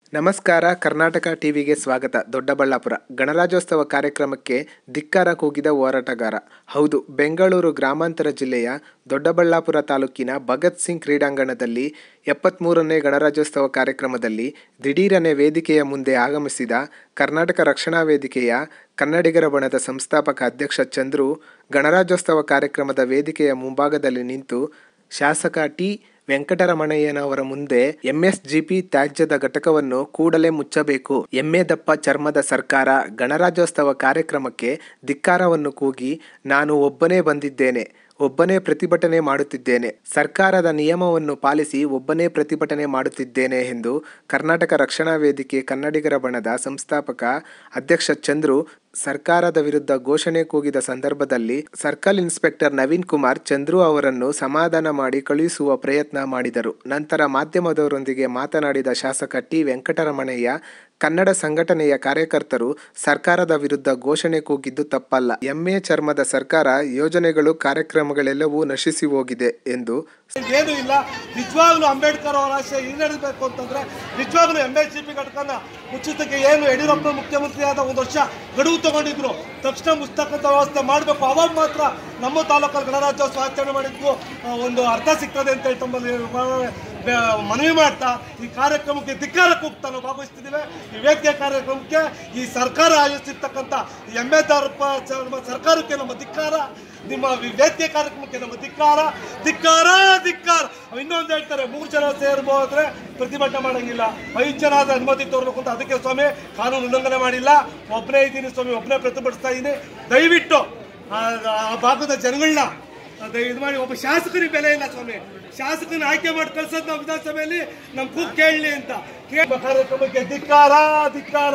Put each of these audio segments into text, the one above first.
ನಮಸ್ಕಾರ ಕರ್ನಾಟಕ ಟಿವಿಗೆ ಸ್ವಾಗತ ದೊಡ್ಡಬಳ್ಳಾಪುರ ಗಣರಾಜ್ಯೋತ್ಸವ ಕಾರ್ಯಕ್ರಮಕ್ಕೆ ಧಿಕ್ಕಾರ ಕೂಗಿದ ಹೋರಾಟಗಾರ ಹೌದು ಬೆಂಗಳೂರು ಗ್ರಾಮಾಂತರ ಜಿಲ್ಲೆಯ ದೊಡ್ಡಬಳ್ಳಾಪುರ ತಾಲೂಕಿನ ಭಗತ್ ಸಿಂಗ್ ಕ್ರೀಡಾಂಗಣದಲ್ಲಿ ಎಪ್ಪತ್ತ್ಮೂರನೇ ಗಣರಾಜ್ಯೋತ್ಸವ ಕಾರ್ಯಕ್ರಮದಲ್ಲಿ ದಿಢೀರನೆ ವೇದಿಕೆಯ ಮುಂದೆ ಆಗಮಿಸಿದ ಕರ್ನಾಟಕ ರಕ್ಷಣಾ ವೇದಿಕೆಯ ಕನ್ನಡಿಗರ ಬಣದ ಸಂಸ್ಥಾಪಕ ಅಧ್ಯಕ್ಷ ಚಂದ್ರು ಗಣರಾಜ್ಯೋತ್ಸವ ಕಾರ್ಯಕ್ರಮದ ವೇದಿಕೆಯ ಮುಂಭಾಗದಲ್ಲಿ ನಿಂತು ಶಾಸಕ ಟಿ ವೆಂಕಟರಮಣಯ್ಯನವರ ಮುಂದೆ ಎಂಎಸ್ಜಿಪಿ ತ್ಯಾಜ್ಯದ ಘಟಕವನ್ನು ಕೂಡಲೇ ಮುಚ್ಚಬೇಕು ಎಮ್ಮೆ ದಪ್ಪ ಚರ್ಮದ ಸರ್ಕಾರ ಗಣರಾಜ್ಯೋತ್ಸವ ಕಾರ್ಯಕ್ರಮಕ್ಕೆ ಧಿಕ್ಕಾರವನ್ನು ಕೂಗಿ ನಾನು ಒಬ್ಬನೇ ಬಂದಿದ್ದೇನೆ ಒಬ್ಬನೇ ಪ್ರತಿಭಟನೆ ಮಾಡುತ್ತಿದ್ದೇನೆ ಸರ್ಕಾರದ ನಿಯಮವನ್ನು ಪಾಲಿಸಿ ಒಬ್ಬನೇ ಪ್ರತಿಭಟನೆ ಮಾಡುತ್ತಿದ್ದೇನೆ ಎಂದು ಕರ್ನಾಟಕ ರಕ್ಷಣಾ ವೇದಿಕೆ ಕನ್ನಡಿಗರ ಬಣದ ಸಂಸ್ಥಾಪಕ ಅಧ್ಯಕ್ಷ ಚಂದ್ರು ಸರ್ಕಾರದ ವಿರುದ್ಧ ಘೋಷಣೆ ಕೂಗಿದ ಸಂದರ್ಭದಲ್ಲಿ ಸರ್ಕಲ್ ಇನ್ಸ್ಪೆಕ್ಟರ್ ನವೀನ್ ಕುಮಾರ್ ಚಂದ್ರು ಅವರನ್ನು ಸಮಾಧಾನ ಮಾಡಿ ಕಳುಹಿಸುವ ಪ್ರಯತ್ನ ಮಾಡಿದರು ನಂತರ ಮಾಧ್ಯಮದವರೊಂದಿಗೆ ಮಾತನಾಡಿದ ಶಾಸಕ ಟಿ ವೆಂಕಟರಮಣಯ್ಯ ಕನ್ನಡ ಸಂಘಟನೆಯ ಕಾರ್ಯಕರ್ತರು ಸರ್ಕಾರದ ವಿರುದ್ಧ ಘೋಷಣೆ ಕೂಗಿದ್ದು ತಪ್ಪಲ್ಲ ಎಮ್ಮೆ ಚರ್ಮದ ಸರ್ಕಾರ ಯೋಜನೆಗಳು ಕಾರ್ಯಕ್ರಮಗಳೆಲ್ಲವೂ ನಶಿಸಿ ಹೋಗಿದೆ ಎಂದು ಏನು ಇಲ್ಲ ನಿಜವಾಗ್ಲೂ ಅಂಬೇಡ್ಕರ್ ಅವರ ಆಶಯ ಈಡೇರಬೇಕು ಅಂತಂದ್ರೆ ನಿಜವಾಗ್ಲೂ ಎಂ ಎಸ್ ಸಿ ಪಿ ಘಟಕನ ಮುಚ್ಚುತ್ತಕ್ಕೆ ಏನು ಯಡಿಯೂರಪ್ಪ ಮುಖ್ಯಮಂತ್ರಿಯಾದ ಒಂದು ವರ್ಷ ಗಡುವು ತಗೊಂಡಿದ್ರು ತಕ್ಷಣ ಮುಚ್ತಕ್ಕಂಥ ವ್ಯವಸ್ಥೆ ಮಾಡಬೇಕು ಅವಾಗ ಮಾತ್ರ ನಮ್ಮ ತಾಲೂಕಲ್ಲಿ ಗಣರಾಜ್ಯೋತ್ಸವ ಆಚರಣೆ ಮಾಡಿದ್ವು ಆ, ಒಂದು ಅರ್ಥ ಸಿಗ್ತದೆ ಅಂತ ಹೇಳಿ ತಮ್ಮಲ್ಲಿ ಮ- ಬೆ- ಮನವಿ ಮಾಡ್ತಾ ಈ ಕಾರ್ಯಕ್ರಮಕ್ಕೆ ಧಿಕ್ಕಾರ ಕೂಗ್ತಾ ನಾವು ಭಾಗವಹಿಸ್ತಿದ್ದೇವೆ ಈ ವೇದಿಕೆ ಕಾರ್ಯಕ್ರಮಕ್ಕೆ ಈ ಸರ್ಕಾರ ಆಯೋಜಿಸಿರ್ತಕ್ಕಂಥ ಎಂ ಎ ಸರ್ಕಾರಕ್ಕೆ ನಮ್ಮ ಧಿಕ್ಕಾರ ನಿಮ್ಮ ವಿ- ವೇದಿಕೆ ಕಾರ್ಯಕ್ರಮಕ್ಕೆ ನಮ್ಮ ಧಿಕ್ಕಾರ ಧಿಕ್ಕಾರ ಧಿಕ್ಕಾರ ಇನ್ನೊಂದು ಹೇಳ್ತಾರೆ ಮೂರು ಜನ ಸೇರ್ಬೋದ್ರೆ ಪ್ರತಿಭಟನೆ ಮಾಡಂಗಿಲ್ಲ ಐದು ಜನ ಆದ್ರೆ ಅನುಮತಿ ತೋರ್ಬೇಕು ಅಂತ ಅದಕ್ಕೆ ಸ್ವಾಮಿ ಕಾನೂನು ಉಲ್ಲಂಘನೆ ಮಾಡಿಲ್ಲ ಒಬ್ಬನೇ ಇದ್ದೀನಿ ಸ್ವಾಮಿ ಒಬ್ಬನೇ ಪ್ರತಿಭಟಿಸ್ತಾ ಇದ್ದೀನಿ ದಯವಿಟ್ಟು ಆ ಆ ಭಾಗದ ಜನಗಳನ್ನ ಅದು ಇದು ಮಾಡಿ ಒಬ್ಬ ಶಾಸಕರಿಗೆ ಬೆಲೆ ಇಲ್ಲ ಸ್ವಾಮಿ ಶಾಸಕನ ಆಯ್ಕೆ ಮಾಡಿ ಕಳ್ಸೋದು ನಾವು ವಿಧಾನಸಭೆಯಲ್ಲಿ ನಮ್ ಕೂಗ್ ಕೇಳಲಿ ಅಂತ ಕೇಳ ಕಾರ್ಯಕ್ರಮಕ್ಕೆ ಧಿಕ್ಕಾರ ಧಿಕ್ಕಾರ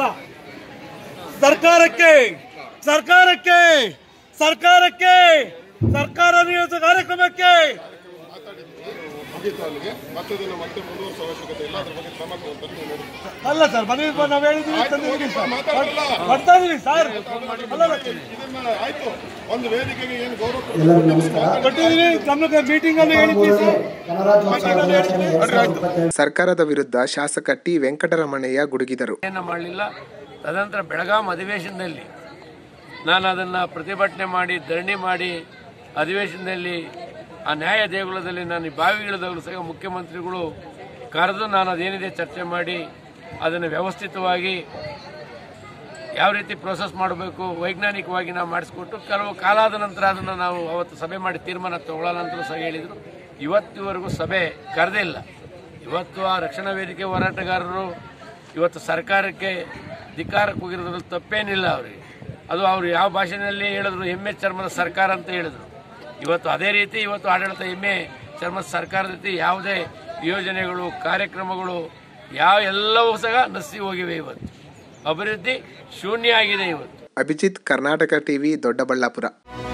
ಸರ್ಕಾರಕ್ಕೆ ಸರ್ಕಾರಕ್ಕೆ ಸರ್ಕಾರಕ್ಕೆ ಸರ್ಕಾರ ನಿಯೋಜಿತ ಕಾರ್ಯಕ್ರಮಕ್ಕೆ ಮುಗೀತು ಅಲ್ಲಿಗೆ ಮತ್ತೆ ಇದನ್ನು ಮತ್ತೆ ಮುಂದುವರಿಸುವ ಅವಶ್ಯಕತೆ ಇಲ್ಲ ಅದ್ರ ಬಗ್ಗೆ ಕ್ರಮ ತಗೊಳ್ತಾರೆ ನೀವು ನೋಡಿ. ಅಲ್ಲ ಸರ್ ಮನವಿ ನಾವು ಹೇಳಿದ್ವಿ ತಂದಿದ್ದೀವಿ ಸರ್ ಮಾತಾಡಲ್ಲ. ಬರ್ತಾ ಇದೀವಿ ಸರ್ ಅಲ್ಲ ಇದನ್ನ ಆಯ್ತು ಒಂದು ವೇದಿಕೆಗೆ ಏನು ಗೌರವ ಎಲ್ಲರಿಗೂ ನಮಸ್ಕಾರ ಕೊಟ್ಟಿದ್ದೀವಿ ಗಮನಕ್ಕೆ ಮೀಟಿಂಗ್ ಅಲ್ಲಿ ಹೇಳಿದ್ವಿ ಸರ್ ಗಣರಾಜ್ಯೋತ್ಸವ ದಿನಾಚರಣೆ ಸರ್ಕಾರದ ವಿರುದ್ಧ ಶಾಸಕ ಟಿ ವೆಂಕಟರಮಣಯ್ಯ ಗುಡುಗಿದರು ಏನು ಮಾಡಲಿಲ್ಲ ತದನಂತರ ಬೆಳಗಾಂ ಅಧಿವೇಶನದಲ್ಲಿ ನಾನು ಅದನ್ನು ಪ್ರತಿಭಟನೆ ಮಾಡಿ ಧರಣಿ ಮಾಡಿ ಅಧಿವೇಶನದಲ್ಲಿ ಆ ನ್ಯಾಯ ದೇಗುಲದಲ್ಲಿ ನಾನು ಈ ಬಾವಿಗಿಳಿದಾಗಲೂ ಸಹ ಮುಖ್ಯಮಂತ್ರಿಗಳು ಕರೆದು ನಾನು ಅದೇನಿದೆ ಚರ್ಚೆ ಮಾಡಿ ಅದನ್ನು ವ್ಯವಸ್ಥಿತವಾಗಿ ಯಾವ ರೀತಿ ಪ್ರೋಸೆಸ್ ಮಾಡಬೇಕು ವೈಜ್ಞಾನಿಕವಾಗಿ ನಾವು ಮಾಡಿಸ್ಕೊಟ್ಟು ಕೆಲವು ಕಾಲಾದ ನಂತರ ಅದನ್ನು ನಾವು ಅವತ್ತು ಸಭೆ ಮಾಡಿ ತೀರ್ಮಾನ ತಗೊಳ್ಳೋಣ ಅಂತಲೂ ಸಹ ಹೇಳಿದರು ಇವತ್ತಿವರೆಗೂ ಸಭೆ ಕರೆದಿಲ್ಲ ಇವತ್ತು ಆ ರಕ್ಷಣಾ ವೇದಿಕೆ ಹೋರಾಟಗಾರರು ಇವತ್ತು ಸರ್ಕಾರಕ್ಕೆ ಧಿಕ್ಕಾರಕ್ಕೆ ಹೋಗಿರೋದ್ರಲ್ಲಿ ತಪ್ಪೇನಿಲ್ಲ ಅವರಿಗೆ ಅದು ಅವರು ಯಾವ ಭಾಷೆಯಲ್ಲಿ ಹೇಳಿದ್ರು ಎಮ್ಮೆ ಚರ್ಮದ ಸರ್ಕಾರ ಅಂತ ಹೇಳಿದ್ರು ಇವತ್ತು ಅದೇ ರೀತಿ ಇವತ್ತು ಆಡಳಿತ ಎಮ್ಮೆ ಚರ್ಮದ ಸರ್ಕಾರದ ರೀತಿ ಯಾವುದೇ ಯೋಜನೆಗಳು ಕಾರ್ಯಕ್ರಮಗಳು ಯಾವ ಎಲ್ಲವೂ ಸಹ ನಸಿ ಹೋಗಿವೆ ಇವತ್ತು ಅಭಿವೃದ್ಧಿ ಶೂನ್ಯ ಆಗಿದೆ ಇವತ್ತು ಅಭಿಜಿತ್ ಕರ್ನಾಟಕ ಟಿವಿ ದೊಡ್ಡಬಳ್ಳಾಪುರ